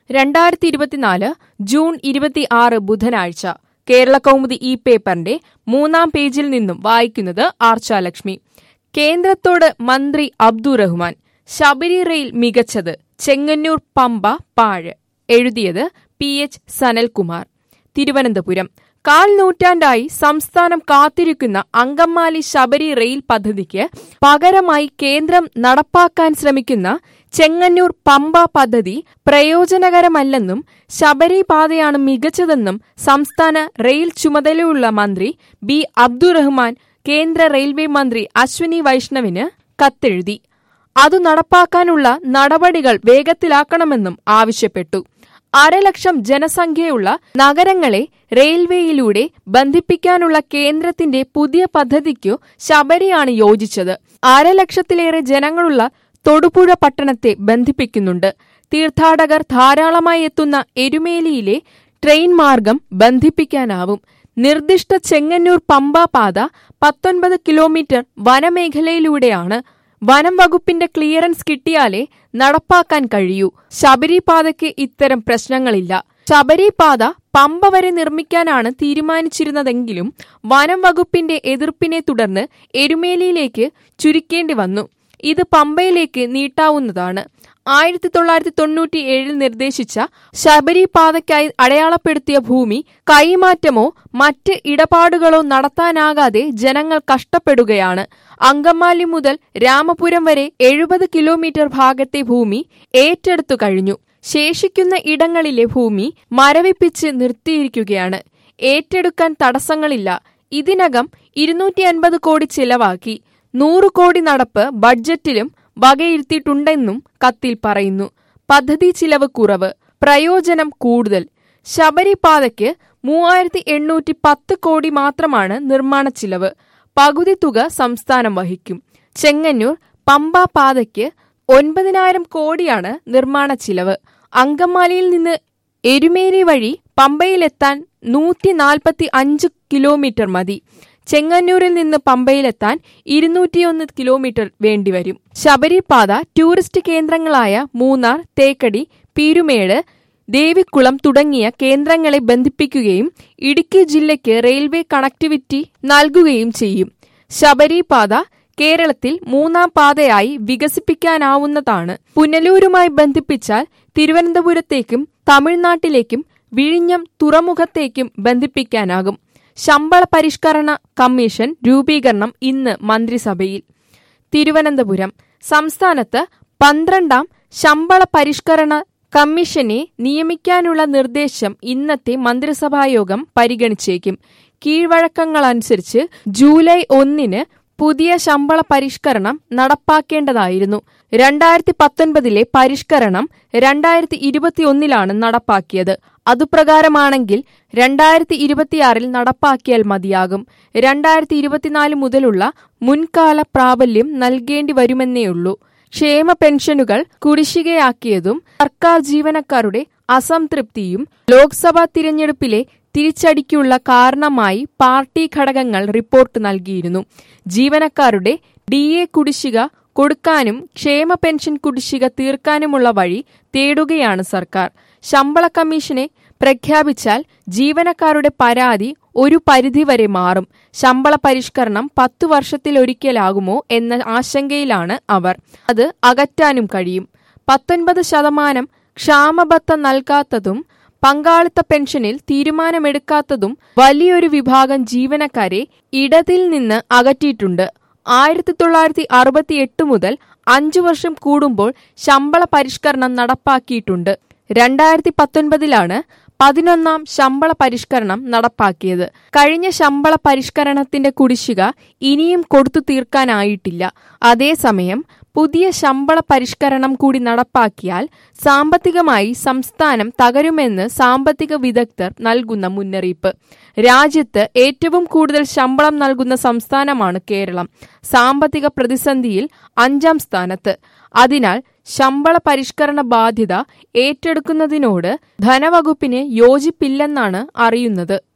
രണ്ടായിരത്തി ഇരുപത്തിനാല് ജൂൺ ഇരുപത്തി ആറ് ബുധനാഴ്ച കേരള കൗമുദി ഈ പേപ്പറിന്റെ മൂന്നാം പേജിൽ നിന്നും വായിക്കുന്നത് ആർച്ചാലക്ഷ്മി കേന്ദ്രത്തോട് മന്ത്രി അബ്ദുറഹ്മാൻ ശബരി റെയിൽ മികച്ചത് ചെങ്ങന്നൂർ പമ്പ പാഴ് എഴുതിയത് പി എച്ച് സനൽകുമാർ തിരുവനന്തപുരം കാൽ നൂറ്റാണ്ടായി സംസ്ഥാനം കാത്തിരിക്കുന്ന അങ്കമാലി ശബരി റെയിൽ പദ്ധതിക്ക് പകരമായി കേന്ദ്രം നടപ്പാക്കാൻ ശ്രമിക്കുന്ന ചെങ്ങന്നൂർ പമ്പ പദ്ധതി പ്രയോജനകരമല്ലെന്നും ശബരി പാതയാണ് മികച്ചതെന്നും സംസ്ഥാന റെയിൽ ചുമതലയുള്ള മന്ത്രി ബി അബ്ദുറഹ്മാൻ കേന്ദ്ര റെയിൽവേ മന്ത്രി അശ്വിനി വൈഷ്ണവിന് കത്തെഴുതി അതു നടപ്പാക്കാനുള്ള നടപടികൾ വേഗത്തിലാക്കണമെന്നും ആവശ്യപ്പെട്ടു അരലക്ഷം ജനസംഖ്യയുള്ള നഗരങ്ങളെ റെയിൽവേയിലൂടെ ബന്ധിപ്പിക്കാനുള്ള കേന്ദ്രത്തിന്റെ പുതിയ പദ്ധതിക്കു ശബരിയാണ് യോജിച്ചത് അരലക്ഷത്തിലേറെ ജനങ്ങളുള്ള തൊടുപുഴ പട്ടണത്തെ ബന്ധിപ്പിക്കുന്നുണ്ട് തീർത്ഥാടകർ ധാരാളമായി എത്തുന്ന എരുമേലിയിലെ ട്രെയിൻ മാർഗം ബന്ധിപ്പിക്കാനാവും നിർദ്ദിഷ്ട ചെങ്ങന്നൂർ പമ്പ പാത പത്തൊൻപത് കിലോമീറ്റർ വനമേഖലയിലൂടെയാണ് വനം വകുപ്പിന്റെ ക്ലിയറൻസ് കിട്ടിയാലേ നടപ്പാക്കാൻ കഴിയൂ ശബരി പാതയ്ക്ക് ഇത്തരം പ്രശ്നങ്ങളില്ല ശബരി പാത പമ്പ വരെ നിർമ്മിക്കാനാണ് തീരുമാനിച്ചിരുന്നതെങ്കിലും വനം വകുപ്പിന്റെ എതിർപ്പിനെ തുടർന്ന് എരുമേലിയിലേക്ക് ചുരുക്കേണ്ടി വന്നു ഇത് പമ്പയിലേക്ക് നീട്ടാവുന്നതാണ് ആയിരത്തി തൊള്ളായിരത്തി തൊണ്ണൂറ്റി ഏഴിൽ നിർദ്ദേശിച്ച ശബരി പാതയ്ക്കായി അടയാളപ്പെടുത്തിയ ഭൂമി കൈമാറ്റമോ മറ്റ് ഇടപാടുകളോ നടത്താനാകാതെ ജനങ്ങൾ കഷ്ടപ്പെടുകയാണ് അങ്കമാലി മുതൽ രാമപുരം വരെ എഴുപത് കിലോമീറ്റർ ഭാഗത്തെ ഭൂമി ഏറ്റെടുത്തു കഴിഞ്ഞു ശേഷിക്കുന്ന ഇടങ്ങളിലെ ഭൂമി മരവിപ്പിച്ച് നിർത്തിയിരിക്കുകയാണ് ഏറ്റെടുക്കാൻ തടസ്സങ്ങളില്ല ഇതിനകം ഇരുന്നൂറ്റി അൻപത് കോടി ചിലവാക്കി നൂറ് കോടി നടപ്പ് ബഡ്ജറ്റിലും വകയിരുത്തിയിട്ടുണ്ടെന്നും കത്തിൽ പറയുന്നു പദ്ധതി ചിലവ് കുറവ് പ്രയോജനം കൂടുതൽ ശബരി പാതയ്ക്ക് മൂവായിരത്തി എണ്ണൂറ്റി പത്ത് കോടി മാത്രമാണ് നിർമ്മാണ ചിലവ് പകുതി തുക സംസ്ഥാനം വഹിക്കും ചെങ്ങന്നൂർ പമ്പ പാതയ്ക്ക് ഒൻപതിനായിരം കോടിയാണ് നിർമ്മാണ ചിലവ് അങ്കമാലിയിൽ നിന്ന് എരുമേലി വഴി പമ്പയിലെത്താൻ നൂറ്റി നാൽപ്പത്തി അഞ്ച് കിലോമീറ്റർ മതി ചെങ്ങന്നൂരിൽ നിന്ന് പമ്പയിലെത്താൻ ഇരുന്നൂറ്റിയൊന്ന് കിലോമീറ്റർ വേണ്ടിവരും ശബരിപാത ടൂറിസ്റ്റ് കേന്ദ്രങ്ങളായ മൂന്നാർ തേക്കടി പീരുമേട് ദേവിക്കുളം തുടങ്ങിയ കേന്ദ്രങ്ങളെ ബന്ധിപ്പിക്കുകയും ഇടുക്കി ജില്ലയ്ക്ക് റെയിൽവേ കണക്ടിവിറ്റി നൽകുകയും ചെയ്യും ശബരിപാത കേരളത്തിൽ മൂന്നാം പാതയായി വികസിപ്പിക്കാനാവുന്നതാണ് പുനലൂരുമായി ബന്ധിപ്പിച്ചാൽ തിരുവനന്തപുരത്തേക്കും തമിഴ്നാട്ടിലേക്കും വിഴിഞ്ഞം തുറമുഖത്തേക്കും ബന്ധിപ്പിക്കാനാകും ശമ്പള പരിഷ്കരണ കമ്മീഷൻ രൂപീകരണം ഇന്ന് മന്ത്രിസഭയിൽ തിരുവനന്തപുരം സംസ്ഥാനത്ത് പന്ത്രണ്ടാം ശമ്പള പരിഷ്കരണ കമ്മീഷനെ നിയമിക്കാനുള്ള നിർദ്ദേശം ഇന്നത്തെ മന്ത്രിസഭായോഗം പരിഗണിച്ചേക്കും കീഴ്വഴക്കങ്ങളനുസരിച്ച് ജൂലൈ ഒന്നിന് പുതിയ ശമ്പള പരിഷ്കരണം നടപ്പാക്കേണ്ടതായിരുന്നു രണ്ടായിരത്തി പത്തൊൻപതിലെ പരിഷ്കരണം രണ്ടായിരത്തി ഇരുപത്തിയൊന്നിലാണ് നടപ്പാക്കിയത് അതുപ്രകാരമാണെങ്കിൽ രണ്ടായിരത്തി ഇരുപത്തിയാറിൽ നടപ്പാക്കിയാൽ മതിയാകും രണ്ടായിരത്തി ഇരുപത്തിനാല് മുതലുള്ള മുൻകാല പ്രാബല്യം നൽകേണ്ടി വരുമെന്നേയുള്ളൂ ക്ഷേമ പെൻഷനുകൾ കുടിശ്ശികയാക്കിയതും സർക്കാർ ജീവനക്കാരുടെ അസംതൃപ്തിയും ലോക്സഭാ തിരഞ്ഞെടുപ്പിലെ തിരിച്ചടിക്കുള്ള കാരണമായി പാർട്ടി ഘടകങ്ങൾ റിപ്പോർട്ട് നൽകിയിരുന്നു ജീവനക്കാരുടെ ഡി എ കുടിശ്ശിക കൊടുക്കാനും ക്ഷേമ പെൻഷൻ കുടിശ്ശിക തീർക്കാനുമുള്ള വഴി തേടുകയാണ് സർക്കാർ ശമ്പള കമ്മീഷനെ പ്രഖ്യാപിച്ചാൽ ജീവനക്കാരുടെ പരാതി ഒരു പരിധിവരെ മാറും ശമ്പള പരിഷ്കരണം പത്തു വർഷത്തിലൊരിക്കലാകുമോ എന്ന ആശങ്കയിലാണ് അവർ അത് അകറ്റാനും കഴിയും പത്തൊൻപത് ശതമാനം ക്ഷാമബത്ത നൽകാത്തതും പങ്കാളിത്ത പെൻഷനിൽ തീരുമാനമെടുക്കാത്തതും വലിയൊരു വിഭാഗം ജീവനക്കാരെ ഇടതിൽ നിന്ന് അകറ്റിയിട്ടുണ്ട് ആയിരത്തി തൊള്ളായിരത്തി അറുപത്തി എട്ട് മുതൽ അഞ്ചു വർഷം കൂടുമ്പോൾ ശമ്പള പരിഷ്കരണം നടപ്പാക്കിയിട്ടുണ്ട് രണ്ടായിരത്തി പത്തൊൻപതിലാണ് പതിനൊന്നാം ശമ്പള പരിഷ്കരണം നടപ്പാക്കിയത് കഴിഞ്ഞ ശമ്പള പരിഷ്കരണത്തിന്റെ കുടിശ്ശിക ഇനിയും കൊടുത്തു തീർക്കാനായിട്ടില്ല അതേസമയം പുതിയ ശമ്പള പരിഷ്കരണം കൂടി നടപ്പാക്കിയാൽ സാമ്പത്തികമായി സംസ്ഥാനം തകരുമെന്ന് സാമ്പത്തിക വിദഗ്ധർ നൽകുന്ന മുന്നറിയിപ്പ് രാജ്യത്ത് ഏറ്റവും കൂടുതൽ ശമ്പളം നൽകുന്ന സംസ്ഥാനമാണ് കേരളം സാമ്പത്തിക പ്രതിസന്ധിയിൽ അഞ്ചാം സ്ഥാനത്ത് അതിനാൽ ശമ്പള പരിഷ്കരണ ബാധ്യത ഏറ്റെടുക്കുന്നതിനോട് ധനവകുപ്പിന് യോജിപ്പില്ലെന്നാണ് അറിയുന്നത്